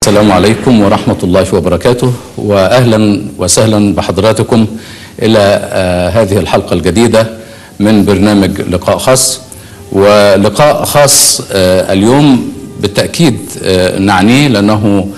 السلام عليكم ورحمة الله وبركاته وأهلا وسهلا بحضراتكم إلى آه، هذه الحلقة الجديدة من برنامج لقاء خاص ولقاء خاص آه، اليوم بالتأكيد آه، نعنيه لأنه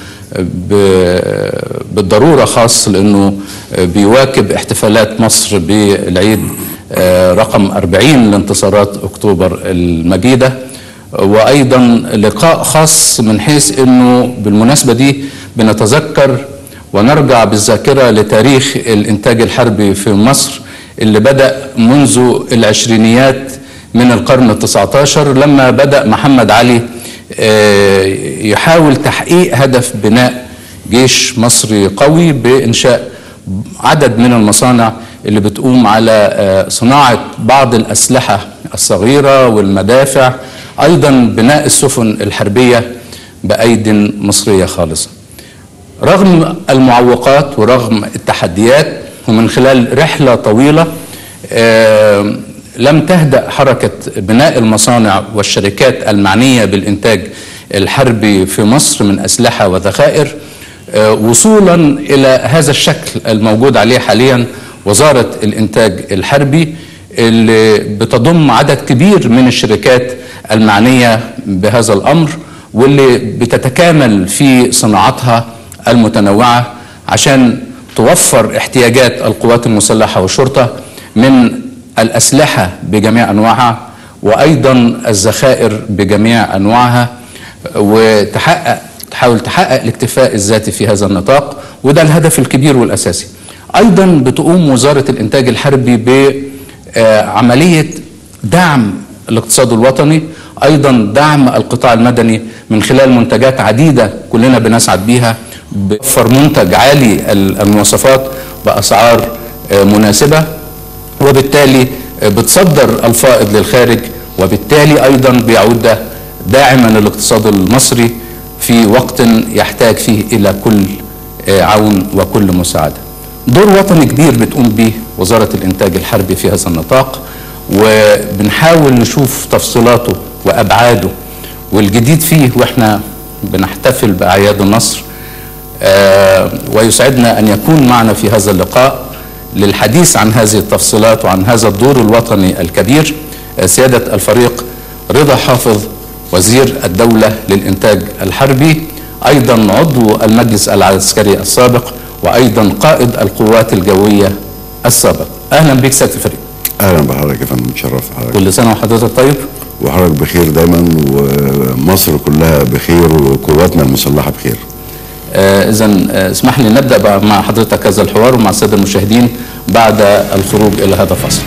ب- بالضرورة خاص لأنه بيواكب احتفالات مصر بالعيد آه، رقم 40 لانتصارات أكتوبر المجيدة وايضا لقاء خاص من حيث انه بالمناسبه دي بنتذكر ونرجع بالذاكره لتاريخ الانتاج الحربي في مصر اللي بدا منذ العشرينيات من القرن التسعة عشر لما بدا محمد علي آه، يحاول تحقيق هدف بناء جيش مصري قوي بانشاء عدد من المصانع اللي بتقوم على آه، صناعه بعض الاسلحه الصغيره والمدافع ايضا بناء السفن الحربيه بايد مصريه خالصه. رغم المعوقات ورغم التحديات ومن خلال رحله طويله آه، لم تهدأ حركه بناء المصانع والشركات المعنيه بالانتاج الحربي في مصر من اسلحه وذخائر آه، وصولا الى هذا الشكل الموجود عليه حاليا وزاره الانتاج الحربي اللي بتضم عدد كبير من الشركات المعنيه بهذا الامر واللي بتتكامل في صناعتها المتنوعه عشان توفر احتياجات القوات المسلحه والشرطه من الاسلحه بجميع انواعها وايضا الذخائر بجميع انواعها وتحقق تحاول تحقق الاكتفاء الذاتي في هذا النطاق وده الهدف الكبير والاساسي. ايضا بتقوم وزاره الانتاج الحربي بعمليه دعم الاقتصاد الوطني ايضا دعم القطاع المدني من خلال منتجات عديده كلنا بنسعد بيها بوفر منتج عالي المواصفات باسعار آه، مناسبه وبالتالي بتصدر الفائض للخارج وبالتالي ايضا بيعود ده داعما للاقتصاد المصري في وقت يحتاج فيه الى كل آه، عون وكل مساعده. دور وطني كبير بتقوم به وزاره الانتاج الحربي في هذا النطاق وبنحاول نشوف تفصيلاته وابعاده والجديد فيه واحنا بنحتفل باعياد النصر آه، ويسعدنا ان يكون معنا في هذا اللقاء للحديث عن هذه التفصيلات وعن هذا الدور الوطني الكبير آه، سياده الفريق رضا حافظ وزير الدوله للانتاج الحربي ايضا عضو المجلس العسكري السابق وايضا قائد القوات الجويه السابق اهلا بك سياده الفريق اهلا بحضرتك يا فندم متشرف حضرتك كل سنه وحضرتك طيب وحضرتك بخير دايما ومصر كلها بخير وقواتنا المسلحه بخير اذا اسمح لي نبدا بقى مع حضرتك هذا الحوار ومع الساده المشاهدين بعد الخروج الى هذا الفصل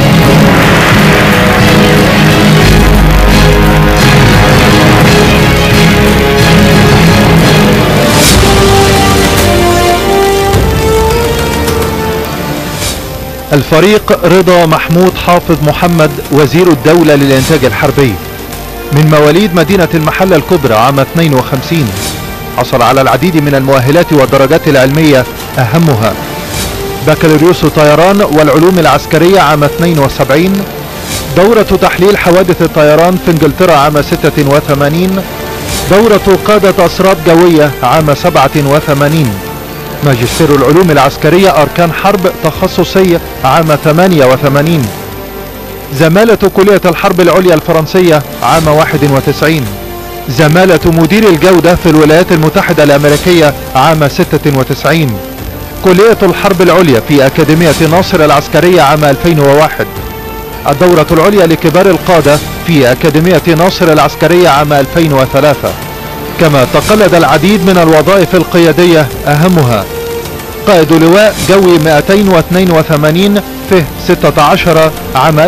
الفريق رضا محمود حافظ محمد وزير الدولة للإنتاج الحربي من مواليد مدينة المحلة الكبرى عام 52 حصل على العديد من المؤهلات والدرجات العلمية أهمها بكالوريوس طيران والعلوم العسكرية عام 72 دورة تحليل حوادث الطيران في انجلترا عام 86 دورة قادة أسراب جوية عام 87 ماجستير العلوم العسكرية أركان حرب تخصصي عام 88 زمالة كلية الحرب العليا الفرنسية عام 91 زمالة مدير الجودة في الولايات المتحدة الأمريكية عام 96 كلية الحرب العليا في أكاديمية ناصر العسكرية عام 2001 الدورة العليا لكبار القادة في أكاديمية ناصر العسكرية عام 2003 كما تقلد العديد من الوظائف القيادية أهمها قائد لواء جوي 282 فه 16 عام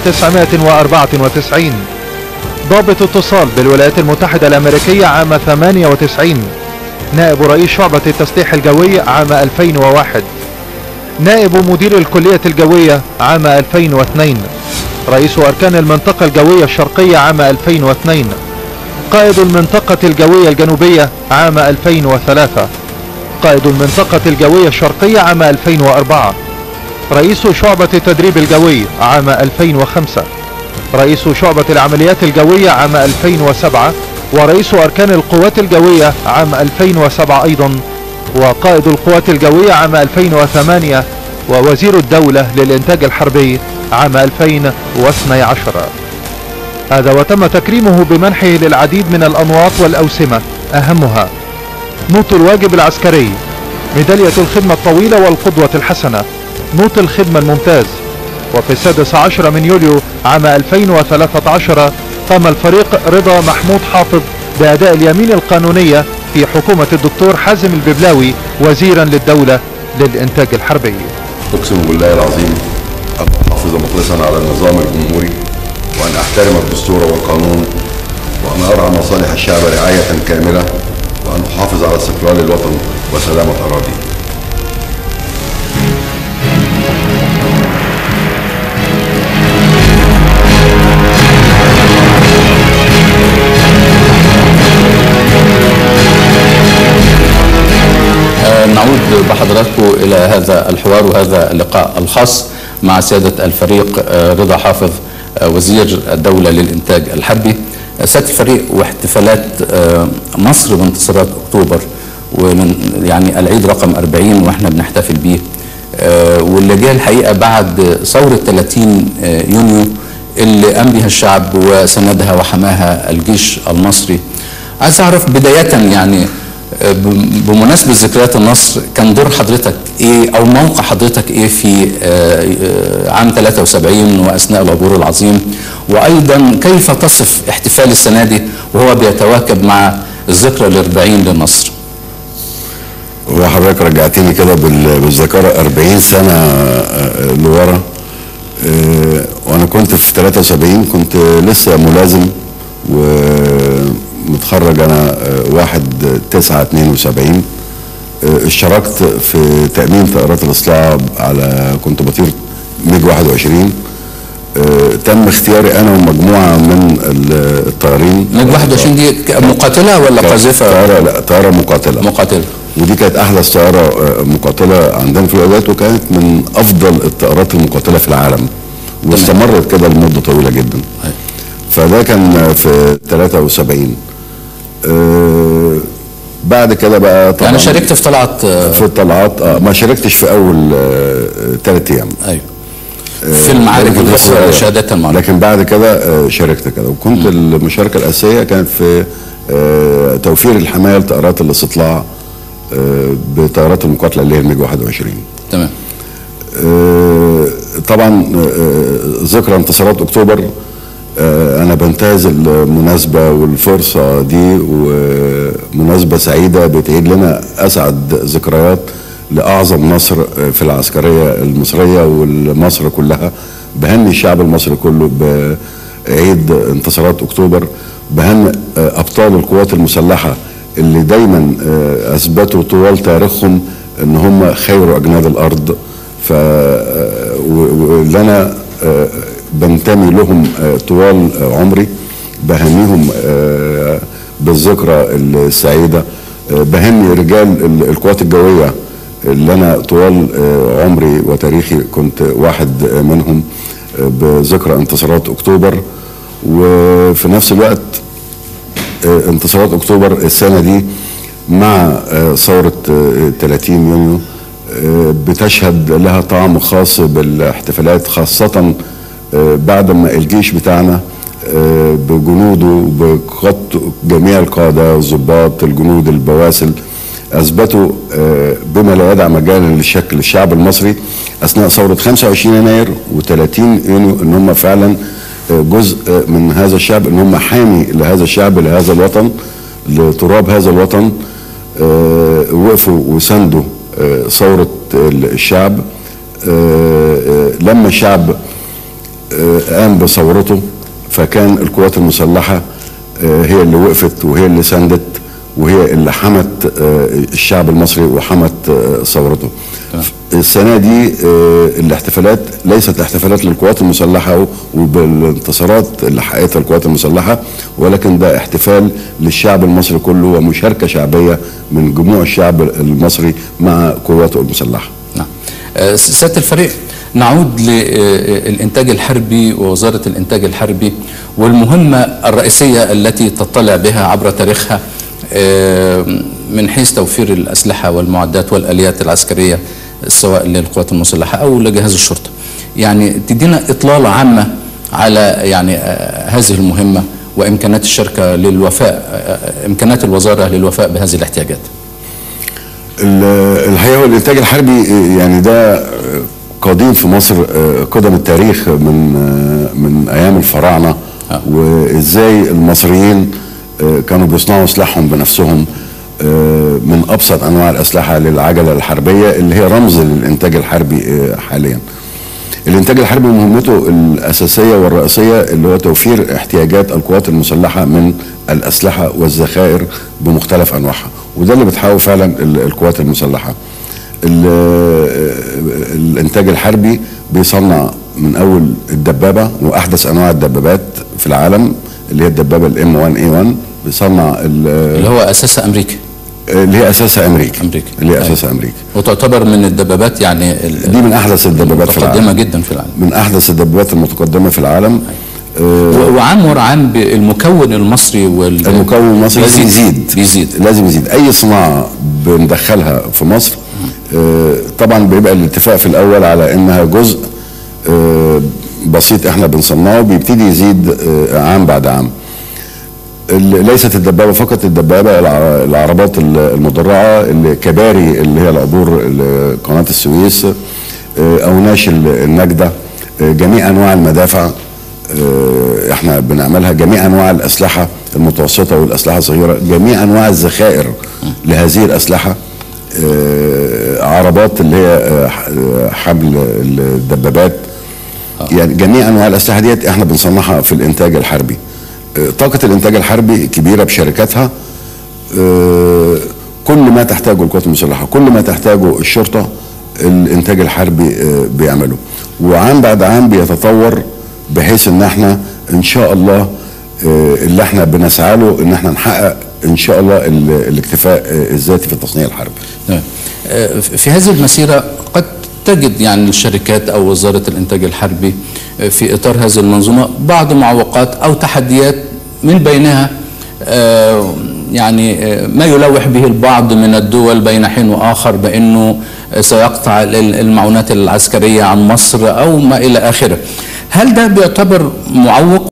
1994 ضابط اتصال بالولايات المتحدة الأمريكية عام 98 نائب رئيس شعبة التسليح الجوي عام 2001 نائب مدير الكلية الجوية عام 2002 رئيس أركان المنطقة الجوية الشرقية عام 2002 قائد المنطقة الجوية الجنوبية عام 2003 قائد المنطقة الجوية الشرقية عام 2004 رئيس شعبة التدريب الجوي عام 2005 رئيس شعبة العمليات الجوية عام 2007 ورئيس أركان القوات الجوية عام 2007 أيضا وقائد القوات الجوية عام 2008 ووزير الدولة للإنتاج الحربي عام 2012 هذا وتم تكريمه بمنحه للعديد من الأنواط والأوسمة أهمها نوط الواجب العسكري ميدالية الخدمة الطويلة والقدوة الحسنة نوط الخدمة الممتاز وفي السادس عشر من يوليو عام 2013 قام الفريق رضا محمود حافظ بأداء اليمين القانونية في حكومة الدكتور حازم الببلاوي وزيرا للدولة للإنتاج الحربي اقسم بالله العظيم ان احافظ مخلصا على النظام الجمهوري وان احترم الدستور والقانون وان ارعى مصالح الشعب رعايه كامله وان احافظ على استقلال الوطن وسلامه اراضيه آه، نعود بحضراتكم إلى هذا الحوار وهذا اللقاء الخاص مع سيادة الفريق آه، رضا حافظ آه، وزير الدولة للإنتاج الحربي آه، سيادة الفريق واحتفالات آه، مصر بانتصارات أكتوبر ومن يعني العيد رقم 40 واحنا بنحتفل بيه آه، واللي جه الحقيقة بعد ثورة 30 آه، يونيو اللي قام بها الشعب وسندها وحماها الجيش المصري عايز أعرف بداية يعني ب- بمناسبة ذكريات النصر كان دور حضرتك ايه او موقع حضرتك ايه في آه، آه، عام 73 واثناء العبور العظيم وايضا كيف تصف احتفال السنة دي وهو بيتواكب مع الذكرى الاربعين للنصر هو حضرتك رجعتني كده بال- بالذاكره 40 سنه آه، لورا آه، وانا كنت في 73 كنت لسه ملازم ومتخرج انا آه، واحد تسعة 72 آه، اشتركت في تأمين طائرات الإصلاع على كنت بطير ميج 21 آه، تم اختياري أنا ومجموعة من ال- الطيارين ميج 21 دي ك- مقاتلة ولا كانت قاذفة طائرة لا طائرة مقاتلة مقاتلة ودي كانت احدث طائره آه، مقاتله عندنا في الولايات وكانت من افضل الطائرات المقاتله في العالم واستمرت كده لمده طويله جدا أيوة. فده كان في 73 آه، بعد كده بقى طبعا يعني شاركت في طلعت آه، في الطلعات آه ما شاركتش في اول ثلاث ايام ايوه في المعارك لكن الاخرى بس- شهادة المعارك لكن بعد كده آه، شاركت كده وكنت المشاركه الاساسيه كانت في آه، توفير الحمايه لطائرات الاستطلاع آه، بطائرات المقاتله اللي هي الميج 21 تمام آه، طبعا آه، ذكرى انتصارات اكتوبر آه، انا بنتهز المناسبه والفرصه دي ومناسبه سعيده بتعيد لنا اسعد ذكريات لاعظم نصر آه، في العسكريه المصريه والمصر كلها بهني الشعب المصري كله بعيد انتصارات اكتوبر بهني آه، ابطال القوات المسلحه اللي دايما آه، اثبتوا طوال تاريخهم ان هم خير اجناد الارض ف آه، و- واللي انا آه، بنتمي لهم آه، طوال آه، عمري بهنيهم آه، بالذكرى السعيده آه، بهني رجال ال- القوات الجويه اللي انا طوال آه، عمري وتاريخي كنت واحد آه، منهم آه، بذكرى انتصارات اكتوبر وفي نفس الوقت آه، انتصارات اكتوبر السنه دي مع آه، ثوره آه، 30 يونيو آه، بتشهد لها طعم خاص بالاحتفالات خاصه آه، بعد ما الجيش بتاعنا آه، بجنوده بقادته جميع القاده الضباط الجنود البواسل اثبتوا آه، بما لا يدع مجالا للشك للشعب المصري اثناء ثوره 25 يناير و30 يونيو ان هم فعلا آه، جزء آه، من هذا الشعب ان هم حامي لهذا الشعب لهذا الوطن لتراب هذا الوطن آه، وقفوا وساندوا آه، ثوره الشعب آه، آه، لما الشعب آه، قام بثورته فكان القوات المسلحة آه، هي اللي وقفت وهي اللي ساندت وهي اللي حمت آه، الشعب المصري وحمت آه، ثورته تمام. السنة دي آه، الاحتفالات ليست احتفالات للقوات المسلحة وبالانتصارات اللي حققتها القوات المسلحة ولكن ده احتفال للشعب المصري كله ومشاركة شعبية من جموع الشعب المصري مع قواته المسلحة نعم آه، سيادة الفريق نعود للإنتاج الحربي ووزارة الإنتاج الحربي والمهمة الرئيسية التي تطلع بها عبر تاريخها آه، من حيث توفير الأسلحة والمعدات والآليات العسكرية سواء للقوات المسلحة أو لجهاز الشرطة يعني تدينا إطلالة عامة على يعني آه، هذه المهمة وإمكانات الشركة للوفاء آه، إمكانات الوزارة للوفاء بهذه الاحتياجات ال- الحقيقه هو الانتاج الحربي يعني ده قديم في مصر آه، قدم التاريخ من آه، من ايام الفراعنه آه. وازاي المصريين آه، كانوا بيصنعوا سلاحهم بنفسهم آه، من ابسط انواع الاسلحه للعجله الحربيه اللي هي رمز للانتاج الحربي آه، حاليا. الانتاج الحربي مهمته الاساسيه والرئيسيه اللي هو توفير احتياجات القوات المسلحه من الاسلحه والذخائر بمختلف انواعها وده اللي بتحاول فعلا ال- القوات المسلحه ال- الانتاج الحربي بيصنع من اول الدبابه واحدث انواع الدبابات في العالم اللي هي الدبابه الام 1 اي 1 بيصنع ال- اللي هو أساسها أمريكا اللي هي اساسها امريكا أمريكا. اللي هي أيوة. اساسها امريكا وتعتبر من الدبابات يعني ال- دي من احدث الدبابات في متقدمة العالم جدا في العالم من احدث الدبابات المتقدمه في العالم آه، و- وعام ورا عام ب- المكون المصري وال المكون المصري لازم يزيد بيزيد لازم يزيد اي صناعه بندخلها في مصر آه، طبعا بيبقى الاتفاق في الاول على انها جزء آه، بسيط احنا بنصنعه بيبتدي يزيد آه، عام بعد عام ال- ليست الدبابه فقط الدبابه الع- العربات ال- المدرعه الكباري اللي هي العبور ال- قناه السويس آه، اوناش ال- النجده آه، جميع انواع المدافع آه، احنا بنعملها جميع انواع الاسلحه المتوسطه والاسلحه الصغيره جميع انواع الذخائر لهذه الاسلحه آه، عربات اللي هي آه، ح- آه، حمل الدبابات يعني جميع انواع الاسلحه ديت احنا بنصنعها في الانتاج الحربي آه، طاقه الانتاج الحربي كبيره بشركاتها آه، كل ما تحتاجه القوات المسلحه كل ما تحتاجه الشرطه الانتاج الحربي آه، بيعمله وعام بعد عام بيتطور بحيث ان احنا ان شاء الله آه، اللي احنا بنسعى له ان احنا نحقق ان شاء الله ال- الاكتفاء آه، الذاتي في التصنيع الحربي تمام. آه، في هذه المسيرة قد تجد يعني الشركات أو وزارة الإنتاج الحربي آه، في إطار هذه المنظومة بعض معوقات أو تحديات من بينها آه، يعني آه، ما يلوح به البعض من الدول بين حين وآخر بأنه آه، سيقطع ال- المعونات العسكرية عن مصر أو ما إلى آخره هل ده بيعتبر معوق